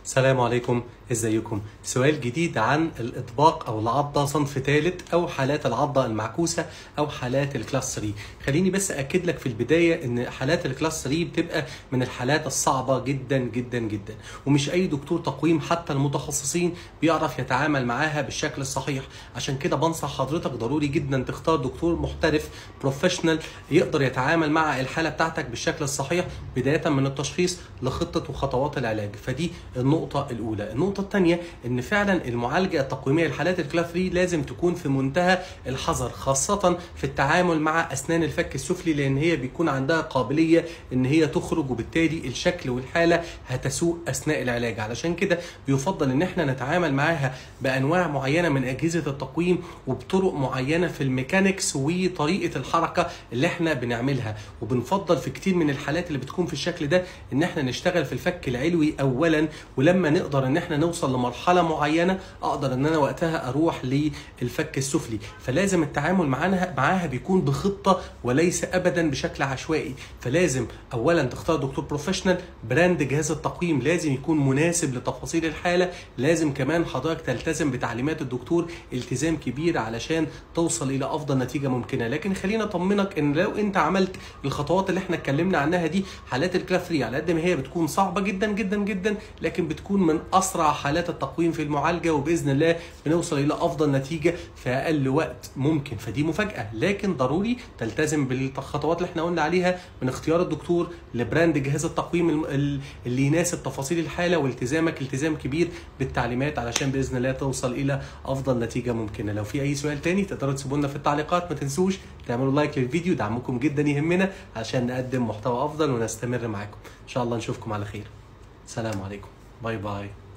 السلام عليكم ازيكم سؤال جديد عن الاطباق او العضه صنف ثالث او حالات العضه المعكوسه او حالات الكلاس 3 خليني بس اكد لك في البدايه ان حالات الكلاس 3 بتبقى من الحالات الصعبه جدا جدا جدا ومش اي دكتور تقويم حتى المتخصصين بيعرف يتعامل معاها بالشكل الصحيح عشان كده بنصح حضرتك ضروري جدا تختار دكتور محترف بروفيشنال يقدر يتعامل مع الحاله بتاعتك بالشكل الصحيح بدايه من التشخيص لخطه وخطوات العلاج فدي النقطه الاولى النقطه الثانيه ان فعلا المعالجه التقويميه لحالات الكلاس 3 لازم تكون في منتهى الحذر خاصه في التعامل مع اسنان الفك السفلي لان هي بيكون عندها قابليه ان هي تخرج وبالتالي الشكل والحاله هتسوء اثناء العلاج علشان كده بيفضل ان احنا نتعامل معاها بانواع معينه من اجهزه التقويم وبطرق معينه في الميكانيكس وطريقه الحركه اللي احنا بنعملها وبنفضل في كتير من الحالات اللي بتكون في الشكل ده ان احنا نشتغل في الفك العلوي اولا ولما نقدر ان احنا نوصل لمرحله معينه اقدر ان انا وقتها اروح للفك السفلي فلازم التعامل معاها معاها بيكون بخطه وليس ابدا بشكل عشوائي فلازم اولا تختار دكتور بروفيشنال براند جهاز التقويم لازم يكون مناسب لتفاصيل الحاله لازم كمان حضرتك تلتزم بتعليمات الدكتور التزام كبير علشان توصل الى افضل نتيجه ممكنه لكن خلينا اطمنك ان لو انت عملت الخطوات اللي احنا اتكلمنا عنها دي حالات الكلاس 3 على قد ما هي بتكون صعبه جدا جدا جدا لكن بتكون من اسرع حالات التقويم في المعالجه وباذن الله بنوصل الى افضل نتيجه في اقل وقت ممكن فدي مفاجاه لكن ضروري تلتزم بالخطوات اللي احنا قلنا عليها من اختيار الدكتور لبراند جهاز التقويم الم- ال- اللي يناسب تفاصيل الحاله والتزامك التزام كبير بالتعليمات علشان باذن الله توصل الى افضل نتيجه ممكنه لو في اي سؤال تاني تقدروا تسيبوا لنا في التعليقات ما تنسوش تعملوا لايك للفيديو دعمكم جدا يهمنا عشان نقدم محتوى افضل ونستمر معاكم ان شاء الله نشوفكم على خير سلام عليكم باي باي